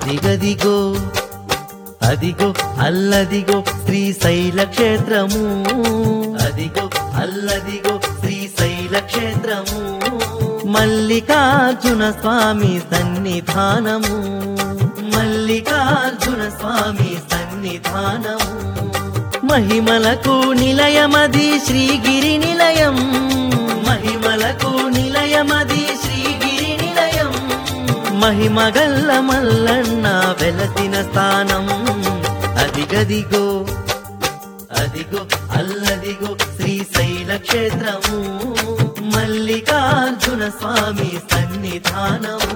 అదిగదిగో అదిగో అల్లదిగో శ్రీశైల క్షేత్రము అదిగో అల్లదిగో శ్రీశైల క్షేత్రము మల్లికార్జున స్వామి సన్నిధానము మల్లికార్జున స్వామి సన్నిధానము మహిమలకు నిలయమది శ్రీగిరి నిలయం మహిమలకు నిలయమది శ్రీగిరి నిలయం మహిమగల్ల మల్లన్న వెలసిన స్థానం అదిగదిగో అదిగో అల్లదిగో శ్రీశైల క్షేత్రము మల్లికార్జున స్వామి సన్నిధానము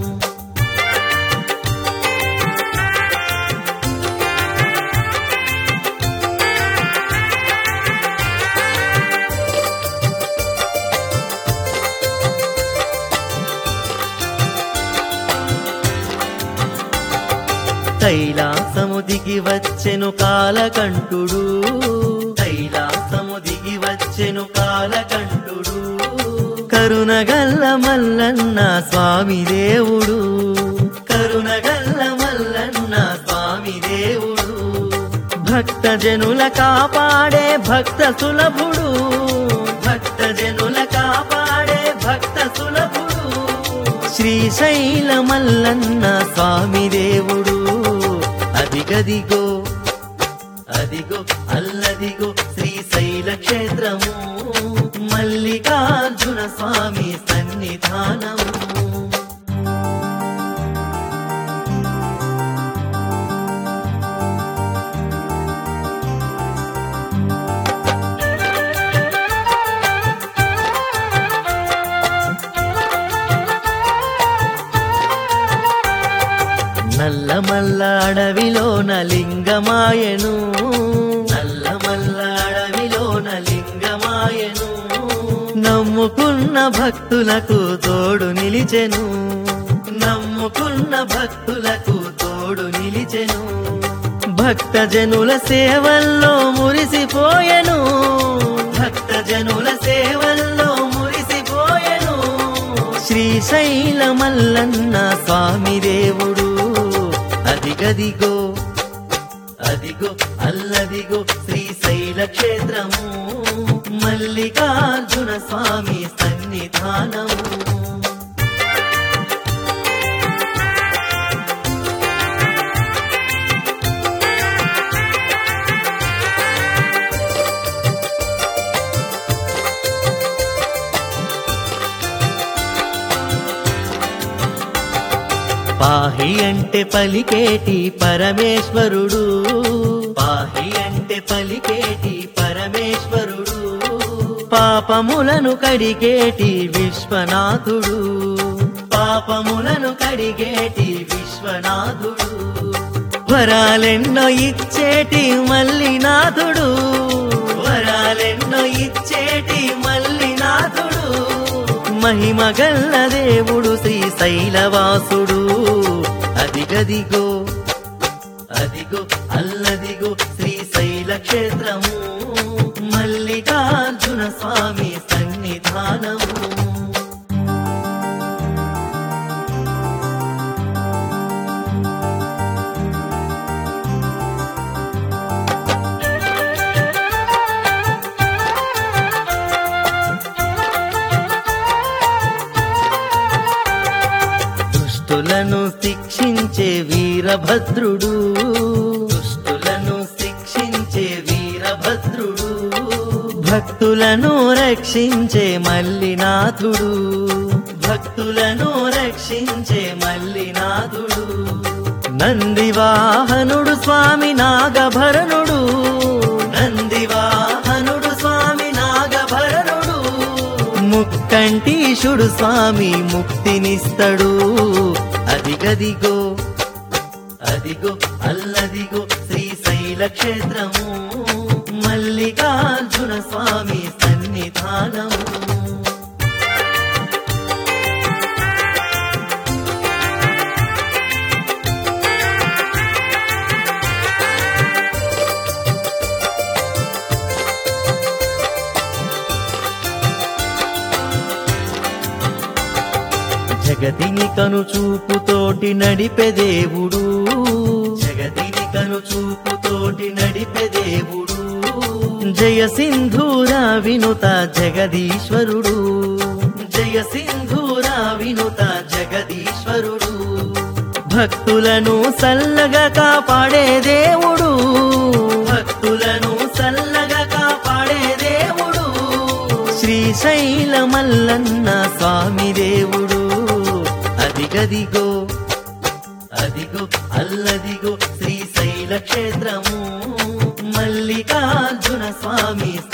కైలాసము దిగి వచ్చెను కాలకంఠుడు కైలాసము దిగి వచ్చెను కాలకంఠుడు కరుణగల్ల మల్లన్న స్వామి దేవుడు కరుణగల్ల మల్లన్న స్వామి దేవుడు భక్త జనుల కాపాడే భక్త సులభుడు భక్త జనుల కాపాడే భక్త సులభుడు శ్రీశైల మల్లన్న స్వామి దేవుడు అదిగదిగో అదిగో అల్లదిగో శ్రీశైల క్షేత్రము మల్లికార్జున స్వామి సన్నిధానము నల్లమల్ల అడవిలోన లింగమాయను నల్లమల్ల అడవిలోన లింగమాయను నమ్ముకున్న భక్తులకు తోడు నిలిచెను నమ్ముకున్న భక్తులకు తోడు నిలిచెను భక్త జనుల సేవల్లో మురిసిపోయెను భక్త జనుల సేవల్లో మురిసిపోయెను శ్రీశైల మల్లన్న స్వామి దేవుడు అదిగదిగో అదిగో అల్లదిగో శ్రీశైల క్షేత్రము మల్లికార్జున స్వామి సన్నిధానము పాహి అంటే పలికేటి పరమేశ్వరుడు పాహి అంటే పలికేటి పరమేశ్వరుడు పాపములను కడిగేటి విశ్వనాథుడు పాపములను కడిగేటి విశ్వనాథుడు వరాలెన్నో ఇచ్చేటి మల్లినాథుడు వరాలెన్నో ఇచ్చేటి మల్లినాథుడు మహిమగల్ల దేవుడు శ్రీశైలవాసుడు అదిగదిగో అదిగో అల్లదిగో శ్రీశైల క్షేత్రము మల్లికార్జున స్వామి సన్నిధానము దుష్టులను శిక్షించే వీరభద్రుడు దుష్టులను శిక్షించే వీరభద్రుడు భక్తులను రక్షించే మల్లినాథుడు భక్తులను రక్షించే మల్లినాథుడు నందివాహనుడు స్వామి నాగభరణుడు నందివాహనుడు స్వామి నాగభరణుడు ముక్కంటీశుడు స్వామి ముక్తినిస్తడు అదిగదిగో అదిగో అల్లదిగో శ్రీశైల క్షేత్రము మల్లికార్జున స్వామి సన్నిధానము జగతిని కనుచూపుతోటి నడిపే దేవుడు జగతిని కనుచూపుతోటి నడిపే దేవుడు జయ సింధూర వినుత జగదీశ్వరుడు జయ సింధూర వినుత జగదీశ్వరుడు భక్తులను సల్లగా కాపాడే దేవుడు భక్తులను సల్లగా కాపాడే దేవుడు శ్రీశైల మల్లన్న స్వామి దేవుడు అదిగదిగో అదిగో అల్లదిగో శ్రీశైల క్షేత్రము మల్లికార్జున స్వామి